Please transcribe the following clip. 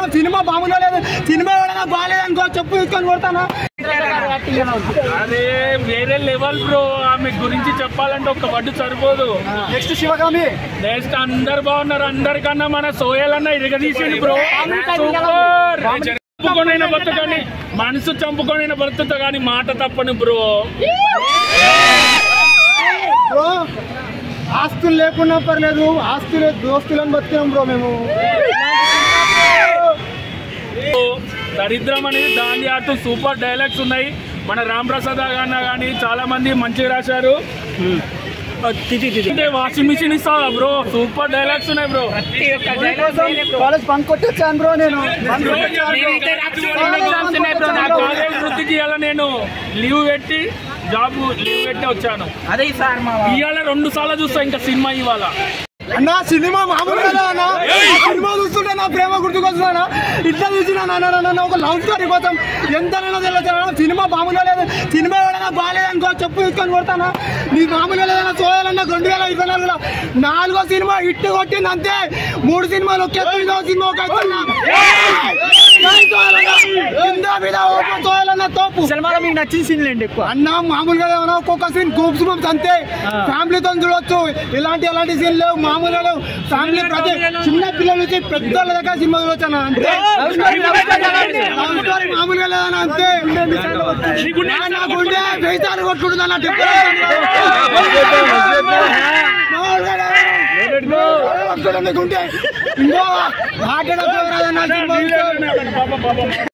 చేయాలి సినిమా బాగుందో లేదు సినిమా ఎవడైనా బాగాలేదు అనుకో చెప్పు తీసుకొని కొడతానా అదే వేరే లెవెల్ బ్రో ఆమె గురించి చెప్పాలంటే ఒక వడ్డు సరిపోదు నెక్స్ట్ శివగామి నెక్స్ట్ అందరు బాగున్నారు అందరికన్నా మన సోయల్ అన్న ఇరగదీసింది బ్రో సూపర్ చంపుకొనైనా బతు కానీ మనసు చంపుకొనైనా బతుకుతా కానీ మాట తప్పను బ్రో బ్రో ఆస్తులు లేకున్నా పర్లేదు ఆస్తులు దోస్తులను బతికాం బ్రో మేము దరిద్రం అనేది దాండి ఆట సూపర్ డైలాగ్స్ ఉన్నాయి మన రామ్ ప్రసాద్ అన్న కానీ చాలా మంది మంచిగా రాశారు అంటే వాషింగ్ మిషన్ ఇస్తావా బ్రో సూపర్ డైలాగ్స్ ఉన్నాయి బ్రో కాలేజ్ బంక్ కొట్టొచ్చాను బ్రో నేను బంక్ నా కాలేజ్ వృత్తికి ఇవాళ నేను లీవ్ పెట్టి జాబ్ లీవ్ పెట్టి వచ్చాను అదే సార్ మా ఇవాళ రెండు సార్లు చూస్తా ఇంకా సినిమా ఇవాళ అన్న సినిమా మామూలుగా అన్న సినిమా చూస్తుంటే నా ప్రేమ గుర్తుకొస్తున్నా ఇట్లా చూసిన నాన్న ఒక లవ్ స్టోరీ కోసం ఎంతైనా తెలియదు సినిమా మామూలుగా లేదు సినిమా ఎవడైనా బాగాలేదు అనుకో చెప్పు తీసుకొని కొడతానా నీ మామూలుగా లేదన్నా చూడాలన్నా రెండు వేల ఇరవై నాలుగులో నాలుగో సినిమా ఇట్టు కొట్టింది అంతే మూడు సినిమాలు ఒకే ఐదో సినిమా ఒక ఎత్తున్నా. జై సోయలన్న. కింద మీద ఓపు సోయలన్న తోపు సినిమాలో మీకు నచ్చిన సీన్లు ఏంటి ఎక్కువ అన్న మామూలుగా ఏమన్నా ఒక్కొక్క సీన్ గూప్స్ బంప్స్ అంతే ఫ్యామిలీతో చూడొచ్చు ఇలాంటి ఎలాంటి సీన్ లేవు మామూలుగా లేవు ఫ్యామిలీ ప్రతి చిన్న పిల్లల నుంచి పెద్దోళ్ళ దగ్గర సినిమా చూడొచ్చు అన్న అంతే లవ్ స్టోరీ మామూలుగా లేదన్న అంతే నా- నా గుండె వెయ్యి సార్లు కొట్టుకుంటుంది అన్న మామూలుగా లేదన్న. గుండె ఇంకో మాట్లాడకపోతే సినిమా చూస్తే. పాపం పాపం